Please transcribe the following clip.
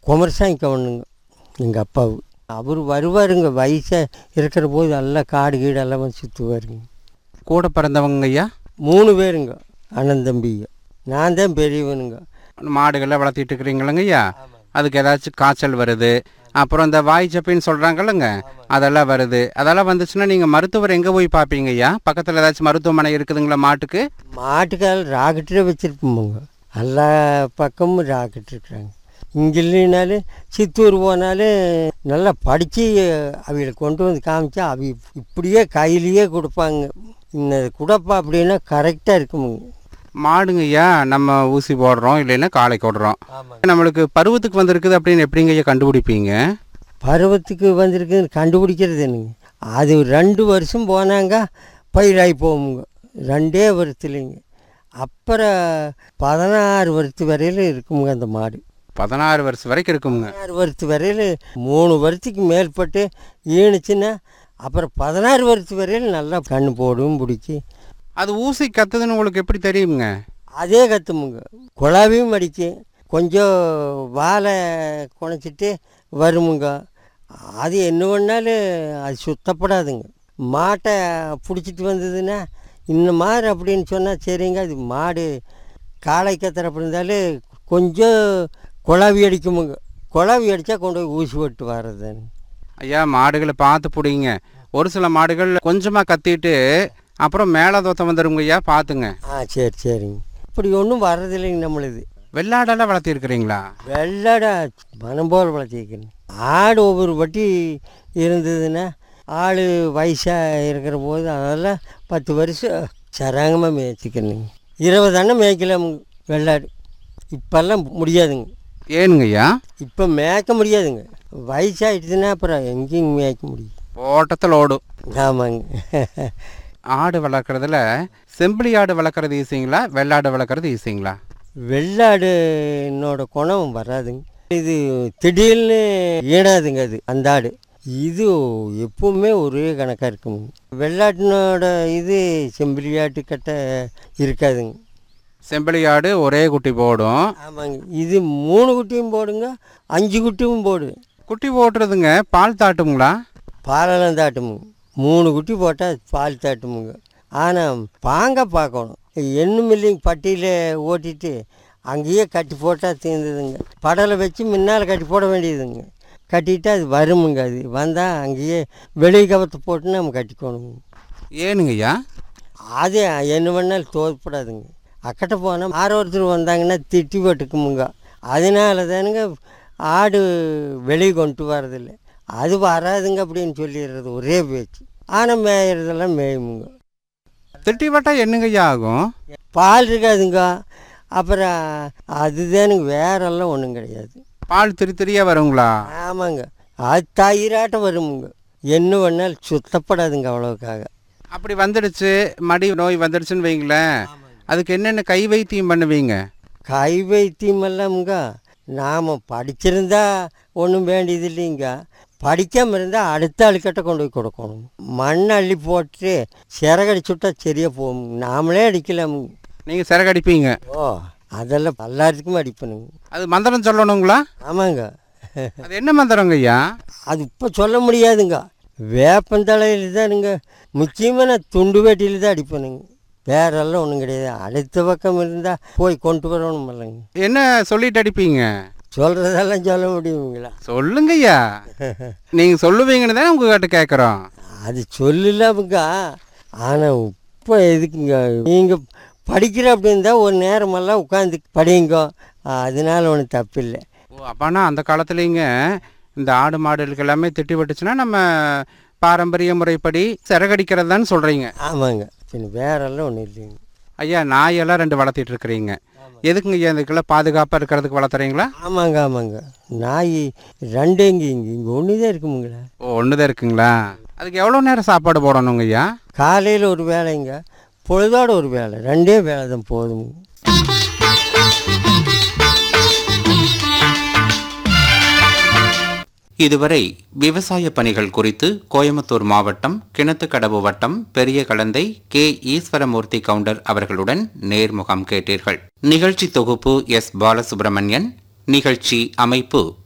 குமரசாமி கவனுங்க எங்கள் அப்பாவு அவர் வருவாருங்க வயசாக இருக்கிற போது நல்லா காடு கீடு எல்லாம் வந்து சுற்றுவாருங்க கூட பிறந்தவங்க ஐயா மூணு பேருங்க அண்ணன் தம்பிங்க நான் தான் பெரியவனுங்க மாடுகளை வளர்த்திட்டு இருக்கிறீங்களங்க ஐயா அதுக்கு ஏதாச்சும் காய்ச்சல் வருது அப்புறம் இந்த வாய் சப்பின்னு சொல்கிறாங்கல்லங்க அதெல்லாம் வருது அதெல்லாம் வந்துச்சுன்னா நீங்கள் மருத்துவர் எங்கே போய் பார்ப்பீங்க ஐயா பக்கத்தில் ஏதாச்சும் மருத்துவமனை இருக்குதுங்களா மாட்டுக்கு மாட்டுக்கால் ராக்கெட்டே வச்சுருப்போமுங்க எல்லா பக்கமும் ராக்கெட் இருக்கிறாங்க இங்கே இல்லைனாலும் சித்தூர் போனாலும் நல்லா படித்து அவங்கள கொண்டு வந்து காமிச்சா அவ இப்படியே கையிலேயே கொடுப்பாங்க இன்னது கொடுப்பா அப்படின்னா கரெக்டாக இருக்குமுங்க மாடுங்க ஐயா நம்ம ஊசி போடுறோம் இல்லைன்னா காளைக்கு விடுறோம் ஆமாங்க நம்மளுக்கு பருவத்துக்கு வந்திருக்குது அப்படின்னு எப்படிங்க ஐயா கண்டுபிடிப்பீங்க பருவத்துக்கு வந்திருக்குன்னு கண்டுபிடிக்கிறது என்னங்க அது ரெண்டு வருஷம் போனாங்க பயிராகி போகுங்க ரெண்டே வருஷத்துலைங்க அப்புறம் பதினாறு வருஷத்து வரையில் இருக்குங்க அந்த மாடு பதினாறு வருஷம் வரைக்கும் இருக்குங்க பதினாறு வருஷத்து வரையில் மூணு வருஷத்துக்கு மேற்பட்டு ஈனுச்சுன்னா அப்புறம் பதினாறு வருஷத்து வரையில் நல்லா கண்ணு போடும் பிடிச்சி அது ஊசி கத்துதுன்னு உங்களுக்கு எப்படி தெரியுங்க அதே கத்துமுங்க குழாவையும் அடிக்கும் கொஞ்சம் வாழை குணைச்சிட்டு வருமுங்க அது என்ன பண்ணாலும் அது சுத்தப்படாதுங்க மாட்டை பிடிச்சிட்டு வந்ததுன்னா இந்த மாதிரி அப்படின்னு சொன்னால் சரிங்க அது மாடு காளை கத்துறப்ப இருந்தாலும் கொஞ்சம் குழாவி அடிக்குமுங்க குழாவி அடித்தா கொண்டு போய் ஊசி போட்டு வர்றதுன்னு ஐயா மாடுகளை பார்த்து பிடிங்க ஒரு சில மாடுகள் கொஞ்சமாக கத்திட்டு அப்புறம் மேலே தோத்தம் வந்துருங்க ஐயா பார்த்துங்க ஆ சரி சரிங்க இப்படி ஒன்றும் வர்றதில்லைங்க நம்மளுது வெள்ளாடெல்லாம் வளர்த்திருக்கிறீங்களா வெள்ளாடை மனம் போல் வளர்த்திக்கணும் ஆடு ஒவ்வொரு வட்டி இருந்ததுன்னா ஆள் வயசாக இருக்கிற போது அதெல்லாம் பத்து வருஷம் சராங்கமாக மேய்ச்சிக்கணுங்க இருபது அண்ணன் மேய்க்கலாம் வெள்ளாடு இப்போல்லாம் முடியாதுங்க ஏனுங்க ஐயா இப்போ மேய்க்க முடியாதுங்க வயசாகிடுச்சுன்னா அப்புறம் எங்கேயும் மேய்க்க முடியும் ஓட்டத்தில் ஓடும் ஆமாங்க ஆடு வளர்க்குறதுல செம்பிளி ஆடு வளர்க்குறது ஈஸிங்களா வெள்ளாடு வளர்க்குறது ஈஸிங்களா வெள்ளாடு என்னோட குணம் வராதுங்க இது திடீர்னு ஈடாதுங்க அது அந்த ஆடு இது எப்பவுமே ஒரே கணக்காக இருக்குங்க வெள்ளாட்டினோட இது செம்பிலியாட்டு கட்ட இருக்காதுங்க செம்பிளி ஆடு ஒரே குட்டி போடும் ஆமாங்க இது மூணு குட்டியும் போடுங்க அஞ்சு குட்டியும் போடு குட்டி போட்டுறதுங்க பால் தாட்டுங்களா பாலெல்லாம் தாட்டுமுங்க மூணு குட்டி போட்டால் பால் தாட்டுமுங்க ஆனால் பாங்க பார்க்கணும் எண்ணும் இல்லைங்க பட்டியில் ஓட்டிட்டு அங்கேயே கட்டி போட்டால் தீர்ந்ததுங்க படலை வச்சு முன்னால் கட்டி போட வேண்டியதுங்க கட்டிட்டு அது வருமுங்க அது வந்தால் அங்கேயே வெளி கவத்தை போட்டு நம்ம கட்டிக்கணுங்க ஏனுங்க ஐயா அது என்ன பண்ணாலும் தோற்படாதுங்க அக்கட்ட போனால் ஆறு ஒருத்தர் வந்தாங்கன்னா திட்டி போட்டுக்குமுங்க அதனால தானுங்க ஆடு வெளியே கொண்டு வரதில்லை அது வராதுங்க அப்படின்னு சொல்லிடுறது ஒரே பேச்சு ஆனால் மேயறதெல்லாம் மேயுமுங்க திட்டி வட்டா என்னங்க ஐயா ஆகும் பால் இருக்காதுங்க அப்புறம் அதுதானுங்க வேறெல்லாம் ஒன்றும் கிடையாது பால் திரி திரியா வருங்களா ஆமாங்க அது தயிராட்டம் வருமுங்க என்ன பண்ணாலும் சுத்தப்படாதுங்க அவ்வளோக்காக அப்படி வந்துடுச்சு மடி நோய் வந்துடுச்சுன்னு வைங்களேன் அதுக்கு என்னென்ன கை வைத்தியம் பண்ணுவீங்க கை வைத்தியமெல்லாமுங்க நாம் படிச்சிருந்தா ஒன்றும் வேண்டியது இல்லைங்க படிக்காமல் இருந்தால் அடுத்த ஆளுக்கிட்ட கொண்டு போய் கொடுக்கணும் மண் அள்ளி போட்டு சிறகடிச்சு விட்டா சரியாக போகும் நாமளே அடிக்கலாமுங்க நீங்கள் சிறகடிப்பீங்க ஓ அதெல்லாம் எல்லாத்துக்கும் அடிப்பணுங்க அது மந்திரம் சொல்லணுங்களா ஆமாங்க அது என்ன மந்திரங்க ஐயா அது இப்போ சொல்ல முடியாதுங்க வேப்பந்தலையில் தானுங்க முக்கியமாக நான் துண்டு வேட்டியில் தான் அடிப்பணுங்க வேறெல்லாம் ஒன்றும் கிடையாது அடுத்த பக்கம் இருந்தால் போய் கொண்டு வரணும் இல்லைங்க என்ன சொல்லிட்டு அடிப்பீங்க சொல்கிறதெல்லாம் சொல்ல முடியுங்களா சொல்லுங்க ஐயா நீங்கள் சொல்லுவீங்கன்னு தான் உங்ககிட்ட கேட்குறோம் அது சொல்லலாமுங்க ஆனால் இப்போ எதுக்குங்க நீங்கள் படிக்கிற அப்படின்னு தான் ஒரு நேரமெல்லாம் உட்காந்து படிங்க அதனால ஒன்றும் தப்பில்லை ஓ அப்போனா அந்த காலத்துலேங்க இந்த ஆடு மாடுகளுக்கு எல்லாமே திட்டி விட்டுச்சுன்னா நம்ம பாரம்பரிய முறைப்படி சிறகடிக்கிறது தான் சொல்கிறீங்க ஆமாங்க சரி வேறெல்லாம் ஒன்றும் இல்லைங்க ஐயா நாயெல்லாம் ரெண்டு வளர்த்திட்டு இருக்கிறீங்க எதுக்குங்க ஐயா இதுக்கெல்லாம் பாதுகாப்பாக இருக்கிறதுக்கு வளர்த்துறீங்களா ஆமாங்க ஆமாங்க நாய் ரெண்டு இங்கே இங்கே இங்கே ஒன்று தான் இருக்குமுங்களா ஓ ஒன்று தான் இருக்குங்களா அதுக்கு எவ்வளோ நேரம் சாப்பாடு போடணுங்க ஐயா காலையில் ஒரு வேலைங்க பொழுதோட ஒரு வேலை ரெண்டே வேலை தான் போதுங்க இதுவரை விவசாய பணிகள் குறித்து கோயம்புத்தூர் மாவட்டம் கிணத்துக்கடவு வட்டம் பெரிய கலந்தை கே ஈஸ்வரமூர்த்தி கவுண்டர் அவர்களுடன் நேர்முகம் கேட்டீர்கள் நிகழ்ச்சி தொகுப்பு எஸ் பாலசுப்ரமணியன் நிகழ்ச்சி அமைப்பு